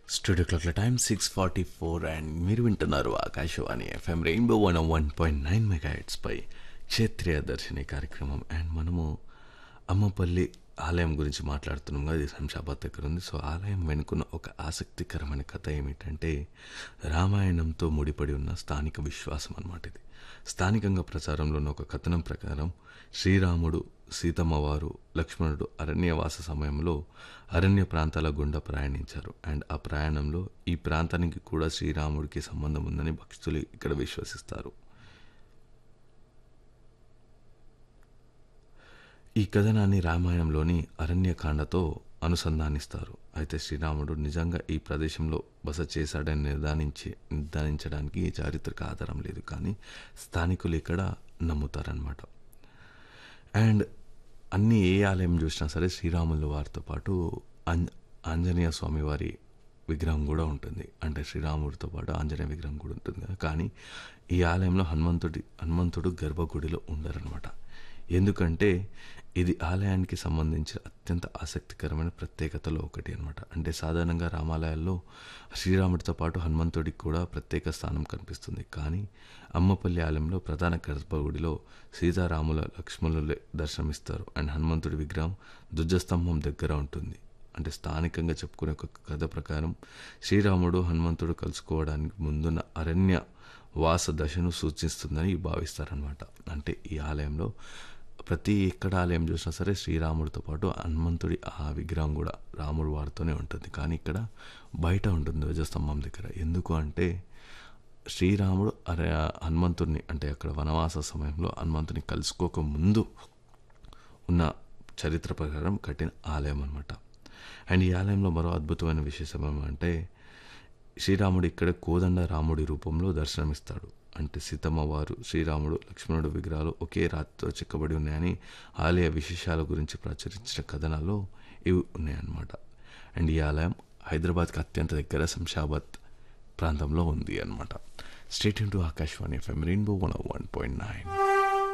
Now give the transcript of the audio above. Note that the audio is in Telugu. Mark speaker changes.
Speaker 1: స్టూడియో క్లాక్ల time six forty four and మీరు వింటున్నారు Akashvani FM rainbow one one point nine mega పై క్షేత్రీయ దర్శిని కార్యక్రమం అండ్ మనము అమ్మపల్లి ఆలయం గురించి మాట్లాడుతున్నాం కదా ఇది శంషాబాద్ దగ్గర ఉంది సో ఆలయం వెనుకున్న ఒక ఆసక్తికరమైన కథ ఏమిటంటే రామాయణంతో ముడిపడి ఉన్న స్థానిక విశ్వాసం అన్నమాట ఇది స్థానికంగా ప్రచారంలో ఉన్న ఒక కథనం ప్రకారం శ్రీరాముడు సీతమ్మ వారు లక్ష్మణుడు అరణ్యవాస సమయంలో అరణ్య ప్రాంతాల గుండా ప్రయాణించారు అండ్ ఆ ప్రయాణంలో ఈ ప్రాంతానికి కూడా శ్రీరాముడికి సంబంధం ఉందని భక్తులు ఇక్కడ విశ్వసిస్తారు ఈ కథనాన్ని రామాయణంలోని అరణ్యకాండతో అనుసంధానిస్తారు అయితే శ్రీరాముడు నిజంగా ఈ ప్రదేశంలో బస చేశాడని నిర్ధారించి నిర్ధారించడానికి చారిత్రక ఆధారం లేదు కానీ స్థానికులు ఇక్కడ నమ్ముతారనమాట అండ్ అన్ని ఏ ఆలయం చూసినా సరే శ్రీరాముల వారితో పాటు ఆంజ ఆంజనేయ స్వామి వారి విగ్రహం కూడా ఉంటుంది అంటే శ్రీరాముడితో పాటు ఆంజనేయ విగ్రహం కూడా ఉంటుంది కదా కానీ ఈ ఆలయంలో హనుమంతుడి హనుమంతుడు గర్భగుడిలో ఉండరనమాట ఎందుకంటే ఇది ఆలయానికి సంబంధించిన అత్యంత ఆసక్తికరమైన ప్రత్యేకతలో ఒకటి అనమాట అంటే సాధారణంగా రామాలయాల్లో శ్రీరాముడితో పాటు హనుమంతుడికి కూడా ప్రత్యేక స్థానం కనిపిస్తుంది కానీ అమ్మపల్లి ఆలయంలో ప్రధాన గర్భగుడిలో సీతారాముల లక్ష్మణులే దర్శనమిస్తారు అండ్ హనుమంతుడి విగ్రహం ధ్వజస్తంభం దగ్గర ఉంటుంది అంటే స్థానికంగా చెప్పుకునే ఒక కథ ప్రకారం శ్రీరాముడు హనుమంతుడు కలుసుకోవడానికి ముందున్న అరణ్య వాస దశను సూచిస్తుందని భావిస్తారనమాట అంటే ఈ ఆలయంలో ప్రతి ఎక్కడ ఆలయం చూసినా సరే శ్రీరాముడితో పాటు హనుమంతుడి ఆ విగ్రహం కూడా రాముడు వారితోనే ఉంటుంది కానీ ఇక్కడ బయట ఉంటుంది ధ్వజస్తంభం దగ్గర ఎందుకు అంటే శ్రీరాముడు అరే హనుమంతుడిని అంటే అక్కడ వనవాస సమయంలో హనుమంతుని కలుసుకోక ముందు ఉన్న చరిత్ర ప్రకారం కట్టిన ఆలయం అనమాట అండ్ ఈ ఆలయంలో మరో అద్భుతమైన విశేషం ఏమంటే శ్రీరాముడు ఇక్కడ కోదండ రాముడి రూపంలో దర్శనమిస్తాడు అంటే సీతమ్మ వారు శ్రీరాముడు లక్ష్మణుడు విగ్రహాలు ఒకే రాతితో చెక్కబడి ఉన్నాయని ఆలయ విశేషాల గురించి ప్రచురించిన కథనాల్లో ఇవి ఉన్నాయన్నమాట అండ్ ఈ ఆలయం హైదరాబాద్కి అత్యంత దగ్గర శంషాబాద్ ప్రాంతంలో ఉంది అనమాట state into Akashvani FM rainbow one one point nine